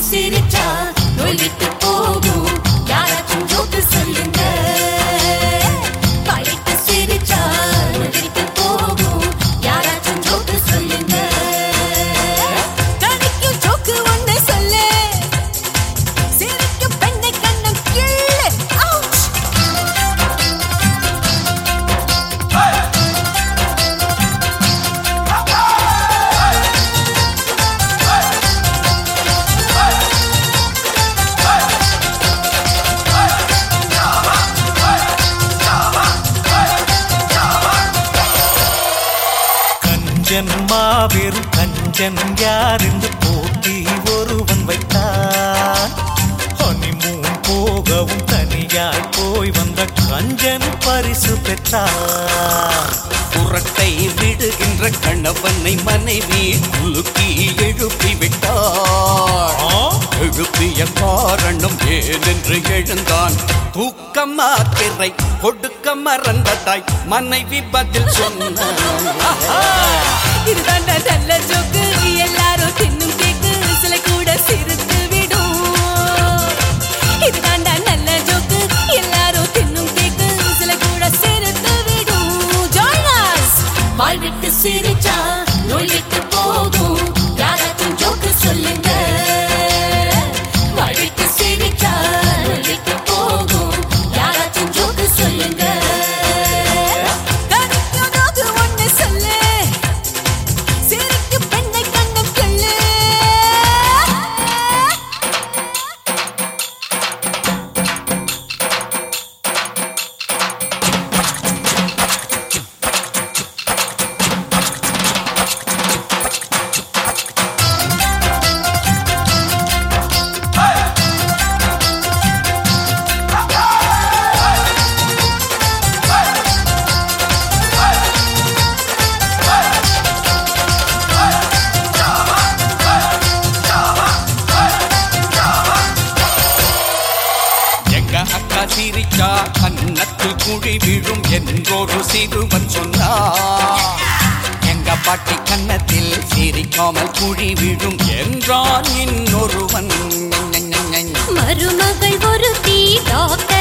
சிரிச்சா நோய் விட்டு போகும் யாராச்சும் ஜோக்கு சொல்லுங்க வாய்விட்டு சிரிச்சா நோய் விட்டு போகும் யாராச்சும் ஜோக்கு சொல்லுங்க கடிக்கும் ஜோக்கு ஒண்ணு சொல்லு சிரிக்கும் பெண்ணை கண்ணம் கிள்ளு அவுச் கஞ்சன் மாபெரும் கஞ்சன் யார் என்று போட்டி ஒருவன் வைத்தான் ஹனிமூன் போகவும் தனியாய் போய் வந்த கஞ்சன் பரிசு பெற்றான் புரட்டை விடுகின்ற கணவனை மனைவி குலுக்கி எழுப்பி விட்டார் எழுப்பிய காரணம் ஏனென்று எழுந்தான் தூக்கம் மாத்திரை கொடுக்க மறந்ததாய் மனைவி பதில் சொன்னார் இதுதாண்டா நல்ல ஜோக்கு எல்லாரும் தின்னும் கேக்கு சில கூட சிரித்து விடும் இதுதாண்டா நல்ல ஜோக்கு எல்லாரும் தின்னும் கேக்கு சில கூட சிரித்து விடும் ஜாயின் us வாய் விட்டு சிரிச்சா நோய் விட்டு போகும் யாராச்சும் ஜோக்கு சொல்லுங்க வாய் விட்டு சிரிச்சா நோய் விட்டு போகும் யாராச்சும் ஜோக்கு சொல்லுங்க கடிக்கும் ஜோக்கு ஒண்ணு சொல்லு சிரிக்கு பெண்ணை கண்டம் கொள்ளு எங்க அக்கா சிரிச்சா கன்னத்தில் குழி விழும் என்றொரு சிறுவன் சொன்னார் எங்க பாட்டி கன்னத்தில் சிரிக்காமல் குழி விழும் என்றான் இன்னொருவன் மருமகள் ஒருத்தி டாக்டர்